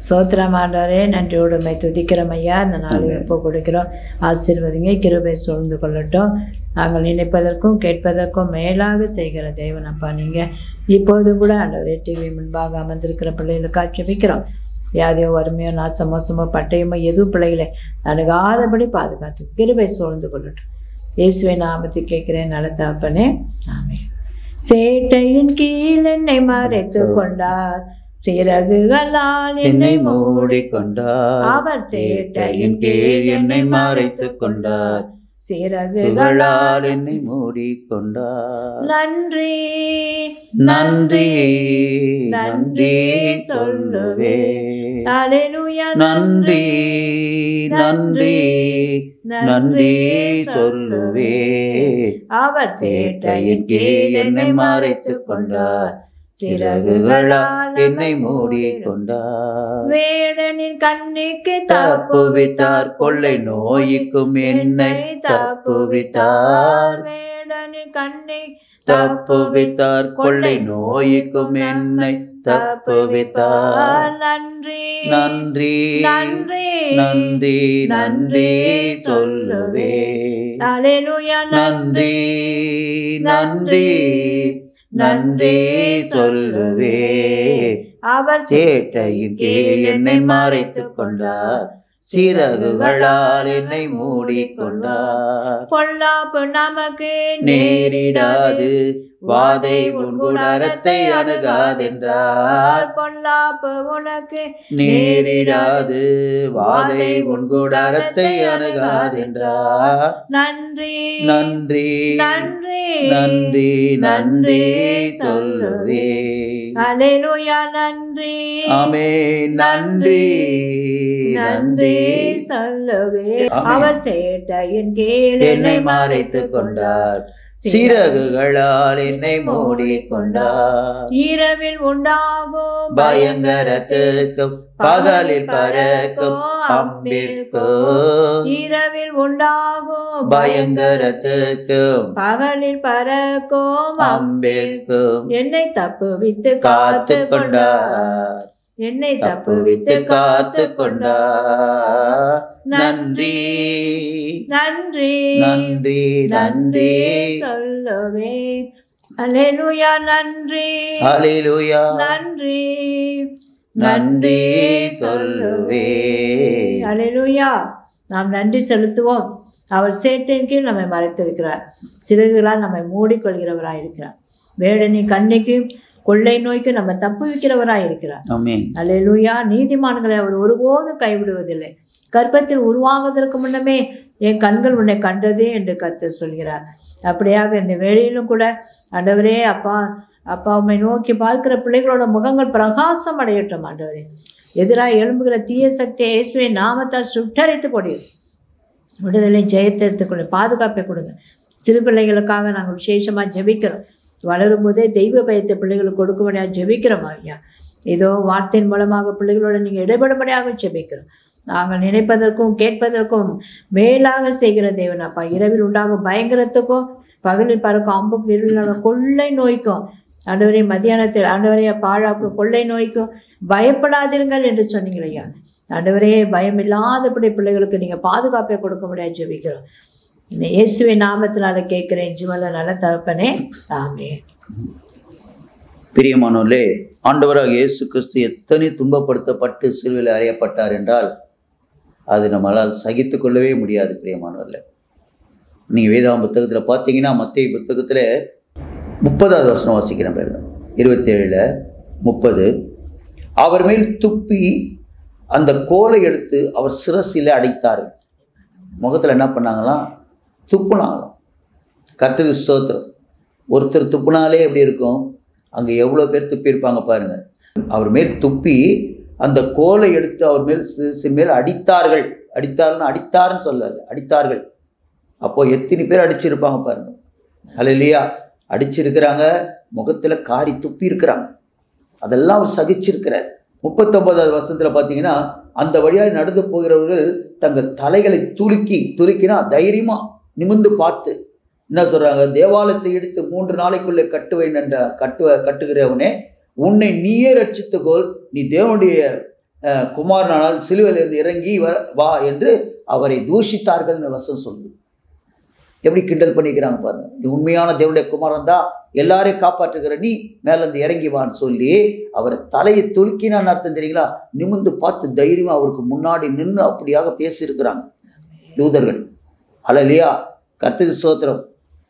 சோத்திரம் ஆண்டவரே நன்றியோடு உம்மை துதிக்கிறோம் ஐயா இந்த நாளை எப்போ கொடுக்கிறோம் ஆசீர்வதிங்க கிருபை சூழ்ந்து கொள்ளட்டும் நாங்கள் நினைப்பதற்கும் கேட்பதற்கும் மேலாக செய்கிற தேவனப்பா நீங்கள் இப்போது கூட ஆண்டவரே டிவி முன்பாக அமர்ந்திருக்கிற பிள்ளைகளுக்கு ஆட்சேபிக்கிறோம் வியாதியோ வறுமையோ நாச மோசமோ பட்டயமோ எதுவும் பிள்ளைகளை அணுகாதபடி பாதுகாத்து கிருபை சூழ்ந்து கொள்ளட்டும் இயேசுவை நாமத்தை கேட்கிறேன் நல்ல தகப்பனே ஆமென் சேட்டையின் கீழ் என்னை மறைத்து கொண்டார் சிறகுகளால் என்னை மூடிக்கொண்டார் அவர் சேட்டையின் கீழ் என்னை மறைத்துக் கொண்டார் சிறகுகளால் புகழால் என்னை மூடிக்கொண்டார் நன்றி நன்றி நன்றி சொல்லுவே அல்லேலூயா நன்றி நன்றி நன்றி சொல்லுவே அவர் சேட்டையின் கீழ் என்னை மறைத்துக் கொண்டார் சிறகுகளால் என்னை மூடிக்கொண்டார் வேடனின் கண்ணிக்கு தப்புவித்தார் கொள்ளை நோய்க்கும் என்னை தப்புவித்தார் வேடனின் கண்ணை தப்புவித்தார் கொள்ளை நோய்க்கும் என்னை தப்புவித்தார் நன்றி நன்றி நன்றி நன்றி நன்றி சொல்லுவே அல்லேலூயா நன்றி நன்றி நன்றி சொல்லுவே அவர் சேட்டையின் கீழ் என்னை மறைத்துக் கொண்டார் சிறகுகளால் என்னை மூடிக்கொண்டார் பொல்லாப்பு நமக்கு நேரிடாது வாதை உன் குடாரத்தை அணுகாதென்றார் பொல்லாப்பு உனக்கு நேரிடாது வாதை உன் குடாரத்தை அணுகாதென்றார் நன்றி நன்றி நன்றி நன்றி நன்றி சொல்லுவே அல்லேலூயா நன்றி ஆமே நன்றி நன்றி சொல்லுவே ஆமென். அவர் சேட்டையின் கீழ் என்னை மறைத்துக் கொண்டார் சிறகுகளால் என்னை மூடிக்கொண்டார் இரவில் உண்டாகும் பயங்கரத்துக்கும் பகலில் பறக்கும் அம்பிற்கும் இரவில் உண்டாகும் பயங்கரத்துக்கும் பகலில் பறக்கும் அம்பிற்கும் என்னை தப்புவித்து காத்து காத்து கொண்டார் கொண்டார் என்னை தப்புவித்து காத்து கொண்டார் நன்றி நன்றி நன்றி நன்றி சொல்லுவேன் அல்லேலூயா நன்றி ஹalleluya நன்றி நன்றி சொல்லுவே அல்லேலூயா நாம் நன்றி செலுத்துவோம் அவர் சேற்றின் கீழ் நம்மை மறைத்திருக்கிறார் சிறகுகளால் நம்மை மூடிக்கொள்கிறவராய் இருக்கிறார் வேடனின் கண்ணிக்கு கொள்ளை நோய்க்கு நம்ம தப்பு வைக்கிறவராய் இருக்கிறார் ஆமென் அல்லேலூயா நீதிமான்களை அவர் ஒருபோதும் கைவிடுவதில்லை கர்ப்பத்தில் உருவாகுவதற்கு முன்னமே என் கண்கள் உன்னை கண்டதே என்று கர்த்தர் சொல்கிறார் அப்படியாக இந்த வேளையிலும் கூட ஆண்டவரே அப்பா அப்பா உம்மை நோக்கி பார்க்கிற பிள்ளைகளோட முகங்கள் பிரகாசம் அடையட்டும் ஆண்டவரே எதிராக எழும்புகிற தீய சக்தியை இயேசுவின் நாமத்தால் சுட்டரித்து கொடு விடுதலை ஜெயத்தை எடுத்துக்கொண்டு பாதுகாப்பை கொடுங்க சிறு பிள்ளைகளுக்காக நாங்கள் விசேஷமாக ஜெபிக்கிறோம் வளரும் போதே தெய்வ பயத்தை பிள்ளைகளுக்கு கொடுக்கும்படியாக ஜெபிக்கிறோம் ஐயா ஏதோ வார்த்தையின் மூலமாக பிள்ளைகளோட நீங்கள் இடைபடும்படியாக ஜெபிக்கிறோம் நாங்கள் நினைப்பதற்கும் கேட்பதற்கும் மேலாக செய்கிற தேவன் அப்பா இரவில் உண்டாகும் பயங்கரத்துக்கும் பகலில் பறக்கும் அம்புக்கு இருளில் கொள்ளை நோய்க்கும் ஆண்டவரே மத்தியானத்தில் ஆண்டவரே பாழாக்கும் கொள்ளை நோய்க்கும் பயப்படாதீர்கள் என்று சொன்னீங்களையா ஆண்டவரே பயம் இல்லாதபடி பிள்ளைகளுக்கு நீங்கள் பாதுகாப்பை கொடுக்க முடியாது ஜெபிக்கிறோம் இந்த இயேசுவின் நாமத்தினால கேட்குறேன் ஜிமல நல்ல தகப்பனே ஆமே பிரியமானோர்களே ஆண்டவராக இயேசு கிறிஸ்து எத்தனை துன்பப்படுத்தப்பட்டு சிலுவையில் அறையப்பட்டார் என்றால் அது நம்மளால் சகித்து கொள்ளவே முடியாது பிரியமானவர்களே நீங்கள் வேதாம் புத்தகத்தில் பார்த்தீங்கன்னா மத்திய புத்தகத்தில் முப்பதாவது வசனம் வாசிக்கிறேன் பாருங்க இருபத்தேழில் முப்பது அவர் மேல் துப்பி அந்த கோலை எடுத்து அவர் சிரசில் அடைத்தார்கள் முகத்தில் என்ன பண்ணாங்களாம் துப்புனாங்களாம் கர்த்தருக்கு ஸ்தோத்திரம் ஒருத்தர் துப்புனாலே எப்படி இருக்கும் அங்கே எவ்வளோ பேர் துப்பியிருப்பாங்க பாருங்க அவர் மேல் துப்பி அந்த கோலை எடுத்து அவர் மேல் சி- சி- மேல் அடித்தார்கள் அடித்தார்னு அடித்தார்னு சொல்லல அடித்தார்கள் அப்போ எத்தனை பேர் அடிச்சிருப்பாங்க பாருங்க அல்லையா அடிச்சிருக்கிறாங்க முகத்தில் காரி துப்பி இருக்கிறாங்க அதெல்லாம் அவர் சகிச்சிருக்கிறார் முப்பத்தொன்பதாவது வருஷத்தில் பார்த்தீங்கன்னா அந்த வழியாக நடந்து போகிறவர்கள் தங்கள் தலைகளை துலுக்கி துலுக்கினா தைரியமாக நிமிர்ந்து பார்த்து என்ன சொல்றாங்க தேவாலயத்தை எடுத்து மூன்று நாளைக்குள்ளே கட்டுவேன் என்ற கட்டுவ கட்டுகிறவனே உன்னை நீயே ரட்சித்துக்கோள் நீ தேவனுடைய அஹ், குமாரனால் சிலுவையிலிருந்து இறங்கி வ- வா என்று அவரை தூஷித்தார்கள் வசனம் சொல்லுது எப்படி கிண்டல் பண்ணிக்கிறாங்க பாருங்க நீ உண்மையான தேவனுடைய குமாரன் தான் எல்லாரையும் காப்பாற்றுகிற நீ மேலேருந்து இறங்கி வான்னு சொல்லி அவரை தலையை துலுக்கினான்னு அர்த்தம் தெரியுங்களா நிமிந்து பார்த்து தைரியமா அவருக்கு முன்னாடி நின்று அப்படியாக பேசியிருக்கிறாங்க யூதர்கள் ஹalleluya கர்த்தருக்கு ஸ்தோத்திரம்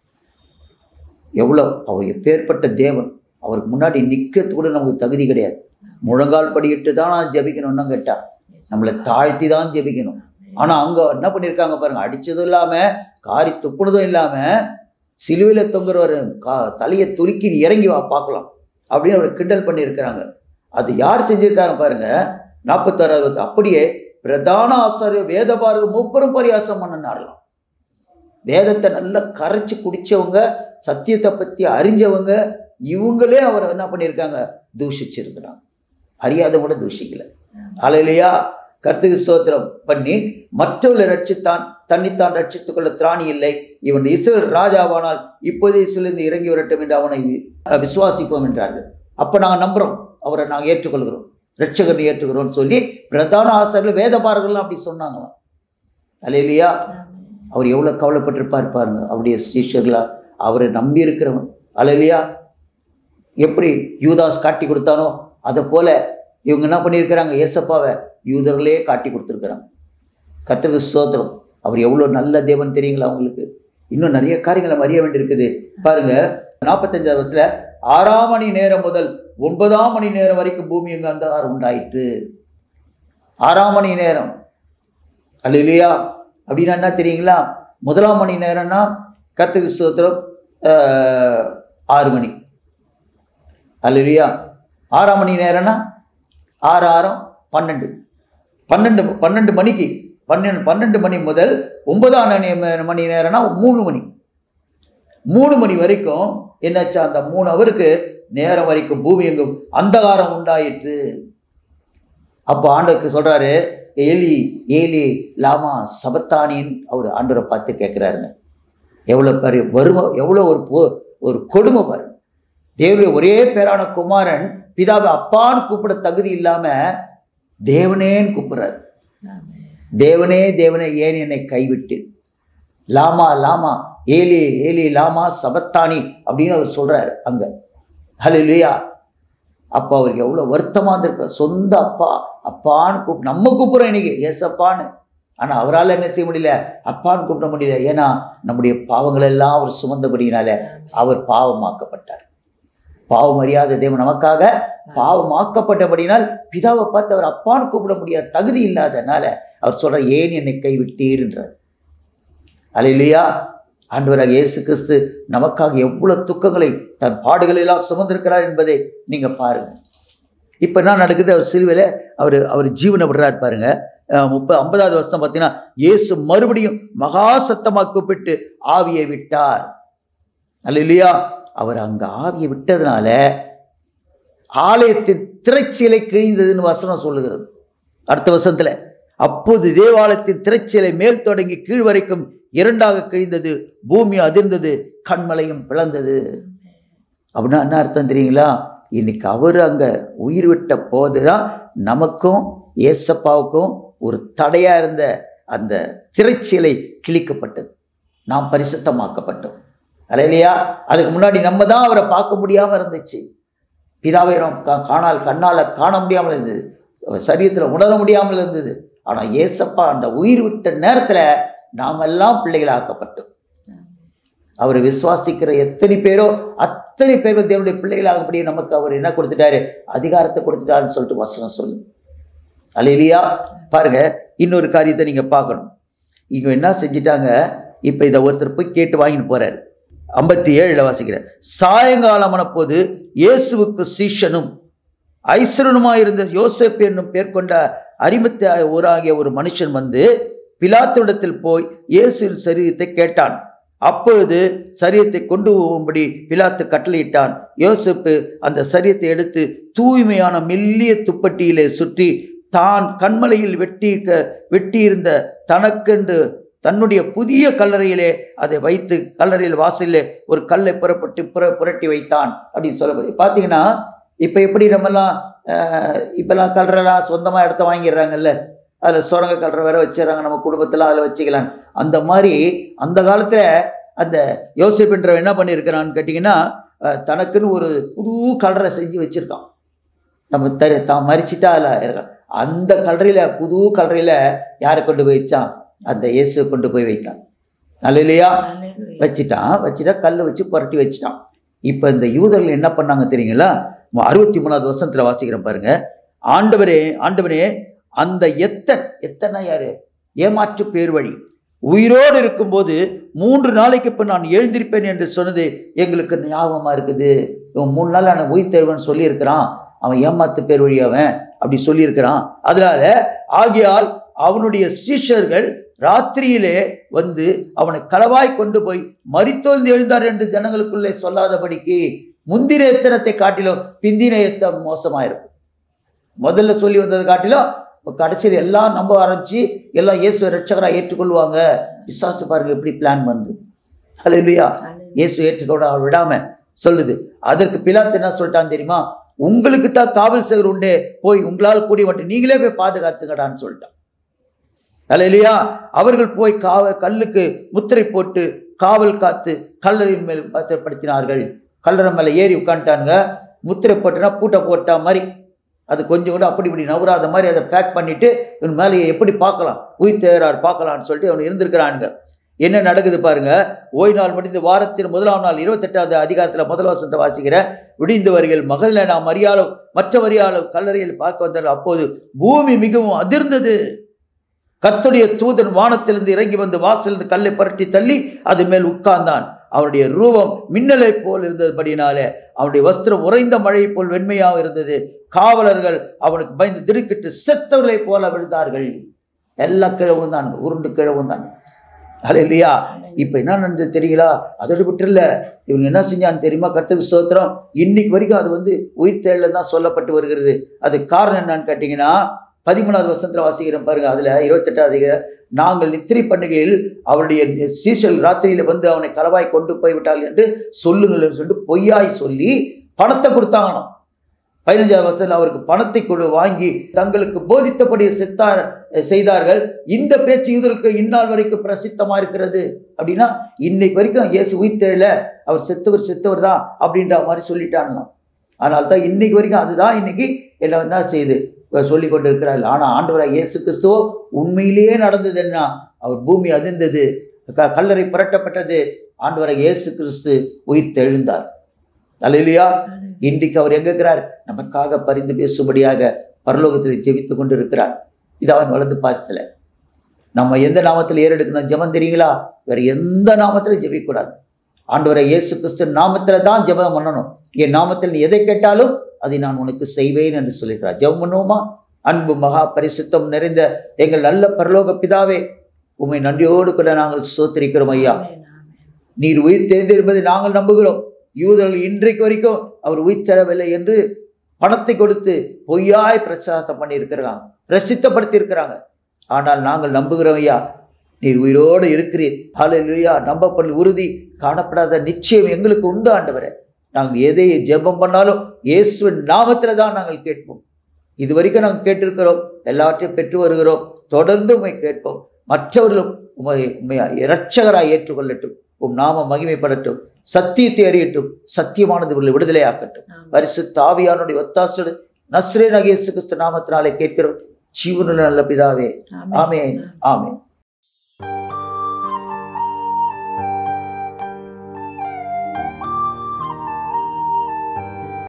எவ்வளோ அவர் எப்பேற்பட்ட தேவன் அவருக்கு முன்னாடி நிற்கிறது கூட நமக்கு தகுதி கிடையாது முழங்கால் படியிட்டு தான் நான் ஜெபிக்கணும்னு கேட்டா நம்மளை தாழ்த்தி தான் ஜெபிக்கணும் ஆனா அங்க என்ன பண்ணியிருக்காங்க பாருங்க அடிச்சதும் இல்லாம காரி துப்புனதும் இல்லாம சிலுவையில தொங்குறவர் கா தலையை துலுக்கி நீ இறங்கி வா பார்க்கலாம் அப்படின்னு அவர் கிண்டல் பண்ணியிருக்கிறாங்க அது யார் செஞ்சிருக்காங்க பாருங்க நாற்பத்தாறாவது அப்படியே பிரதான ஆசாரியர் வேதபாரக மூப்பரும் பரியாசம் பண்ணினாரலாம் வேதத்தை நல்லா கரைச்சு குடிச்சவங்க சத்தியத்தை பத்தி அறிஞ்சவங்க இவங்களே அவரை என்ன பண்ணியிருக்காங்க தூஷிச்சிருக்கிறாங்க அறியாதவங்க கூட தூஷிக்கல அலையிலையா கர்த்தகு ஸ்தோத்திரம் பண்ணி மற்றவர்களை ரட்சித்தான் தன்னைத்தான் ரட்சித்துக் கொள்ள திராணி இல்லை இவன் இஸ்ரேல் ராஜாவானால் இப்போதே இஸ்ரேலிருந்து இறங்கி வரட்டும் என்று அவனை அஹ், விசுவாசிப்போம் என்றார்கள் அப்ப நாங்க நம்புறோம் அவரை நாங்க ஏற்றுக்கொள்கிறோம் ரட்சகரை ஏற்றுக்கிறோம்னு சொல்லி பிரதான ஆசிரியர்கள் வேதபாரர்கள்லாம் அப்படி சொன்னாங்களாம் அலையிலையா அவர் எவ்வளவு கவலைப்பட்டிருப்பார் பாருங்க அவருடைய சீஷர்களா அவரை நம்பி இருக்கிறவன் அலையிலையா எப்படி யூதாஸ் காட்டி கொடுத்தானோ அதை போல இவங்க என்ன பண்ணியிருக்கிறாங்க ஏசப்பாவை யூதர்களே காட்டி கொடுத்துருக்குறாங்க கர்த்தருக்கு ஸ்தோத்திரம் அவர் எவ்வளோ நல்ல தேவன் தெரியுங்களா அவங்களுக்கு இன்னும் நிறைய காரியங்களை நம்ம அறிய வேண்டியிருக்குது பாருங்க நாற்பத்தஞ்சாவது வருஷத்துல ஆறாம் மணி நேரம் முதல் ஒன்பதாம் மணி நேரம் வரைக்கும் பூமி எங்க அந்தகாரம் உண்டாயிற்று ஆறாம் மணி நேரம் அல்ல இல்லையா அப்படின்னா என்ன தெரியுங்களா முதலாம் மணி நேரம்னா கர்த்தருக்கு ஸ்தோத்திரம் ஆஹ், ஆறு மணி அல்ல இல்லையா ஆறாம் மணி நேரம்னா ஆறு ஆறம் பன்னெண்டு பன்னெண்டு பன்னெண்டு மணிக்கு பன்னெண்டு பன்னெண்டு மணி முதல் ஒன்பதாம் மணி மணி நேரம்னா மூணு மணி மூணு மணி வரைக்கும் என்னாச்சா அந்த மூணு அவருக்கு நேரம் வரைக்கும் பூமி எங்கும் அந்தகாரம் உண்டாயிற்று அப்போ ஆண்டவருக்கு சொல்றாரு ஏலி ஏலி லாமா சபத்தானின்னு அவர் ஆண்டவரை பார்த்து கேட்குறாருங்க எவ்வளோ பெரிய வறுமை எவ்வளோ ஒரு போ- ஒரு கொடுமை பாருங்க தேவனுடைய ஒரே பேரான குமாரன் பிதாவை அப்பான்னு கூப்பிட தகுதி இல்லாம தேவனேன்னு கூப்பிடுறாரு தேவனே தேவனே ஏன் என்னை கைவிட்டு லாமா லாமா ஏலி ஏலி லாமா சபத்தானி அப்படின்னு அவர் சொல்றாரு அங்க ஹalleluya அப்போ அவருக்கு எவ்வளோ வருத்தமாக இருந்திருக்கு சொந்த அப்பா அப்பான்னு கூப்பிட்டு நம்ம கூப்பிட்றோம் இன்னைக்கு ஏசப்பான்னு ஆனால் அவரால் என்ன செய்ய முடியல அப்பான்னு கூப்பிட முடியல ஏன்னா நம்முடைய பாவங்கள் எல்லாம் அவர் சுமந்தபடியினால அவர் பாவமாக்கப்பட்டார் பாவம் அறியாத தேவன் நமக்காக பாவமாக்கப்பட்டபடியினால் பிதாவை பார்த்து அவர் அப்பான்னு கூப்பிட முடியாத தகுதி இல்லாதனால அவர் சொல்ற ஏன் என்னை கைவிட்டீர்ன்றார் அலையிலையா ஆண்டவராக இயேசு கிறிஸ்து நமக்காக எவ்வளவு துக்கங்களை தன் பாடுகளை எல்லாம் சுமந்திருக்கிறார் என்பதை நீங்க பாருங்க இப்போ என்ன நடக்குது அவர் சிலுவையில் அவர் அவர் ஜீவனை விடுறார் பாருங்க அஹ் முப்பது ஐம்பதாவது வருஷம் பார்த்தீங்கன்னா இயேசு மறுபடியும் மகா சத்தமாக கூப்பிட்டு ஆவியை விட்டார் அல்ல இல்லையா அவர் அங்க ஆவியை விட்டதுனால ஆலயத்தின் திரைச்சீலை கிழிந்ததுன்னு வசனம் சொல்லுகிறது அடுத்த வசனத்துல அப்போது தேவாலயத்தின் திரைச்சீலை மேல் தொடங்கி கீழ் வரைக்கும் இரண்டாக கிழிந்தது பூமி அதிர்ந்தது கண்மலையும் பிளந்தது அப்படின்னா என்ன அர்த்தம் தெரியுங்களா இன்னைக்கு அவர் அங்க உயிர் விட்ட போதுதான் நமக்கும் ஏசப்பாவுக்கும் ஒரு தடையா இருந்த அந்த திரைச்சீலை கிழிக்கப்பட்டது நாம் பரிசுத்தமாக்கப்பட்டோம் இல்லையா அதுக்கு முன்னாடி நம்ம தான் அவரை பார்க்க முடியாம இருந்துச்சு பிதாவை நாம் கா- காணால் கண்ணால் காண முடியாமல் இருந்தது சரீரத்தில் உணர முடியாமல் இருந்தது ஆனால் ஏசப்பா அந்த உயிர் விட்ட நேரத்தில் நாம் எல்லாம் பிள்ளைகளாக்கப்பட்டோம் அவரை விசுவாசிக்கிற எத்தனை பேரோ அத்தனை பேரும் தேவனுடைய பிள்ளைகளாகப்படியே நமக்கு அவர் என்ன கொடுத்துட்டாரு அதிகாரத்தை கொடுத்துட்டாருன்னு சொல்லிட்டு வசனம் சொல்லு அல்லையா பாருங்க இன்னொரு காரியத்தை நீங்க பார்க்கணும் இங்க என்ன செஞ்சிட்டாங்க இப்போ இதை ஒருத்தர் போய் கேட்டு வாங்கிட்டு போறாரு ஐம்பத்தி ஏழுல வாசிக்கிறேன் சாயங்காலமான போது இயேசுவுக்கு சீஷனும் ஐஸ்வரனுமாயிருந்த யோசேப் என்னும் பேர் கொண்ட அரிமத்த ஊராகிய ஒரு மனுஷன் வந்து பிலாத்திடத்தில் போய் இயேசுவின் சரீரத்தை கேட்டான் அப்பொழுது சரீரத்தை கொண்டு போகும்படி பிலாத்து கட்டளையிட்டான் யோசேப்பு அந்த சரீரத்தை எடுத்து தூய்மையான மெல்லிய துப்பட்டியிலே சுற்றி தான் கண்மலையில் வெட்டியிருக்க வெட்டியிருந்த தனக்கென்று தன்னுடைய புதிய கல்லறையிலே அதை வைத்து கல்லறையில் வாசலிலே ஒரு கல்லை புறப்பட்டு புற புரட்டி வைத்தான் அப்படின்னு சொல்லப்படுது பார்த்தீங்கன்னா இப்போ எப்படி நம்மலாம் அஹ், இப்பெல்லாம் கல்றலாம் சொந்தமாக இடத்த வாங்கிடுறாங்கல்ல அதில் சுரங்க கல்ற வேற வச்சிடறாங்க நம்ம குடும்பத்தில் அதில் வச்சுக்கலாம் அந்த மாதிரி அந்த காலத்தில் அந்த யோசிப்புன்றவன் என்ன பண்ணியிருக்கிறான்னு கேட்டிங்கன்னா அஹ், தனக்குன்னு ஒரு புது கலரை செஞ்சு வச்சுருக்கான் நம்ம த தான் மறிச்சிட்டா அதில் இருக்கான் அந்த கலரையில் புது கலரையில் யாரை கொண்டு போய் வச்சான் அந்த இயேசுவை கொண்டு போய் வைத்தான் நல்ல இல்லையா Hallelujah. வச்சிட்டான் வச்சுட்டா கல் வச்சு புரட்டி வச்சுட்டான் இப்போ இந்த யூதர்கள் என்ன பண்ணாங்க தெரியுங்களா அறுபத்தி மூணாவது வருஷத்துல வாசிக்கிறேன் பாருங்க ஆண்டவரே ஆண்டவரே அந்த எத்தன் எத்தனை யாரு ஏமாற்று பேர் வழி உயிரோடு இருக்கும்போது மூன்று நாளைக்கு இப்போ நான் எழுந்திருப்பேன் என்று சொன்னது எங்களுக்கு ஞாபகமாக இருக்குது இவன் மூணு நாள் நான் உயிர் தேர்வன் சொல்லியிருக்கிறான் அவன் ஏமாத்து பேர் வழி அவன் அப்படி சொல்லியிருக்கிறான் அதனால ஆகையால் அவனுடைய சீஷர்கள் ராத்திரியிலே வந்து அவனை களவாய் கொண்டு போய் மரித்தோழ்ந்து எழுந்தார் என்று ஜனங்களுக்குள்ளே சொல்லாதபடிக்கு முந்தின எத்தனத்தை காட்டிலும் பிந்தின எத்தம் மோசமாயிருக்கும் முதல்ல சொல்லி வந்ததை காட்டிலும் இப்ப கடைசியில் எல்லாம் நம்ப ஆரம்பிச்சு எல்லாம் இயேசு ரட்சகராக ஏற்றுக்கொள்வாங்க விசுவாசு பாருங்க எப்படி பிளான் பண்ணுது அது இல்லையா Hallelujah. இயேசு ஏற்றுக்கொள்ள விடாம சொல்லுது அதற்கு பிலாத்து என்ன சொல்லிட்டான் தெரியுமா உங்களுக்கு தான் காவல் சேவர் உண்டே போய் உங்களால் கூடிய மட்டும் நீங்களே போய் பாதுகாத்துக்கடான்னு சொல்லிட்டான் அல்ல இல்லையா அவர்கள் போய் காவ கல்லுக்கு முத்திரை போட்டு காவல் காத்து கல்லறையின் மேல் பத்திரப்படுத்தினார்கள் கல்லறை மேலே ஏறி உட்காந்துட்டாங்க முத்திரை போட்டுனா பூட்டை போட்டா மாதிரி அது கொஞ்சம் கூட அப்படி இப்படி நவராத மாதிரி அதை பேக் பண்ணிட்டு இவன் மேலே எப்படி பார்க்கலாம் உயிர் தேரார் பார்க்கலாம்னு சொல்லிட்டு அவன் இருந்திருக்கிறானுங்க என்ன நடக்குது பாருங்க ஓய் நாள் முடிந்து வாரத்தின் முதலாம் நாள் இருபத்தெட்டாவது அதிகாரத்தில் முதல் வசனத்தை வாசிக்கிறேன் விடிந்து வருகிற மகளிர நாம் மரியாளும் மற்ற மரியாளும் கல்லறையில் பார்க்க வந்தார்கள் அப்போது பூமி மிகவும் அதிர்ந்தது கர்த்தருடைய தூதன் வானத்திலிருந்து இறங்கி வந்து வாசலிருந்து கல்லை புரட்டி தள்ளி அது மேல் உட்கார்ந்தான் அவருடைய ரூபம் மின்னலை போல் இருந்தபடினாலே அவனுடைய வஸ்திரம் உறைந்த மழை போல் வெண்மையாக இருந்தது காவலர்கள் அவனுக்கு பயந்து திடுக்கிட்டு செத்தவர்களைப் போல விழுந்தார்கள் எல்லா கிழவும் தான் உருண்டு கிழவும் தான் அது இல்லையா இப்போ என்ன நடந்தது தெரியுங்களா அதோடு விட்டுல இவங்க என்ன செஞ்சான்னு தெரியுமா கர்த்தருக்கு ஸ்தோத்திரம் இன்னைக்கு வரைக்கும் அது வந்து உயிர் தேடல தான் சொல்லப்பட்டு வருகிறது அது காரணம் என்னன்னு கேட்டிங்கன்னா பதிமூணாவது வருஷத்துல வாசிக்கிறேன் பாருங்க அதுல இருபத்தெட்டாவது அதிகாரம், நாங்கள் நித்திரை பண்ணுகையில் அவருடைய சீசல் ராத்திரியில வந்து அவனை களவாய் கொண்டு போய் விட்டார்கள் என்று சொல்லுங்கள் சொல்லிட்டு பொய்யாய் சொல்லி பணத்தை கொடுத்தாங்களாம் பதினஞ்சாவது வருஷத்தில் அவருக்கு பணத்தை கொடு வாங்கி தங்களுக்கு போதித்தபடி செத்தார் செய்தார்கள் இந்த பேச்சு யூதர்களுக்கு இந்நாள் வரைக்கும் பிரசித்தமா இருக்கிறது அப்படின்னா இன்னைக்கு வரைக்கும் இயேசு உயிர்த்தெழல அவர் செத்தவர் செத்தவர் தான் அப்படின்ற மாதிரி சொல்லிட்டாங்களாம் அதனால தான் இன்னைக்கு வரைக்கும் அதுதான் இன்னைக்கு என்ன என்ன செய்யுது சொல்லி கொண்டு இருக்கிறார்கள் ஆனால் ஆண்டவராக இயேசு கிறிஸ்துவோ உண்மையிலேயே நடந்தது என்ன அவர் பூமி அதிர்ந்தது க- கல்லறை புரட்டப்பட்டது ஆண்டவராக இயேசு கிறிஸ்து உயிர் தெழுந்தார் அல்லையா இன்றைக்கு அவர் எங்க இருக்கிறார் நமக்காக பரிந்து பேசும்படியாக பரலோகத்தில் ஜெபித்து கொண்டு இருக்கிறார் இது அவன் வலது பாசத்துல நம்ம எந்த நாமத்தில் ஏறெடுக்கணும் ஜெபம் தெரியுங்களா வேற எந்த நாமத்திலும் ஜெபிக்கக்கூடாது ஆண்டவரை இயேசு கிறிஸ்து நாமத்துல தான் ஜெபம் பண்ணணும் என் நாமத்தில் நீ எதை கேட்டாலும் அதை நான் உனக்கு செய்வேன் என்று சொல்லியிருக்கிறார் ஜெபம் பண்ணுவோமா அன்பு மகா பரிசுத்தம் நிறைந்த எங்கள் நல்ல பரலோக பிதாவே உம்மை நன்றியோடு கூட நாங்கள் சோத்திரிக்கிறோம் ஐயா நீர் உயிர் தேர்ந்திருப்பதை நாங்கள் நம்புகிறோம் யூதர்கள் இன்றைக்கு வரைக்கும் அவர் உயிர் தரவில்லை என்று பணத்தை கொடுத்து பொய்யாய் பிரச்சாரம் பண்ணியிருக்கிறாங்க பிரசித்தப்படுத்தி இருக்கிறாங்க ஆனால் நாங்கள் நம்புகிறோம் ஐயா நீர் உயிரோடு இருக்கிறீர் ஹalleluya நம்பப்படும் உறுதி காணப்படாத நிச்சயம் எங்களுக்கு உண்டு ஆண்டவரே நாங்கள் எதை ஜெபம் பண்ணாலும் இயேசுவின் நாமத்துல தான் நாங்கள் கேட்போம் இது வரைக்கும் நாங்கள் கேட்டிருக்கிறோம் எல்லாவற்றையும் பெற்று வருகிறோம் தொடர்ந்து உண்மை கேட்போம் மற்றவர்களும் உண்மை உண்மையா இரட்சகராய் ஏற்றுக்கொள்ளட்டும் உம் நாம மகிமைப்படட்டும் சத்தியத்தை அறியட்டும் சத்தியமானது இவர்களை விடுதலையாக்கட்டும் பரிசு தாவியானுடைய ஒத்தாசோடு நஸ்ரே நகேசு கிறிஸ்து நாமத்தினாலே கேட்கிறோம் ஜீவனுள்ள நல்ல பிதாவே ஆமென் ஆமென்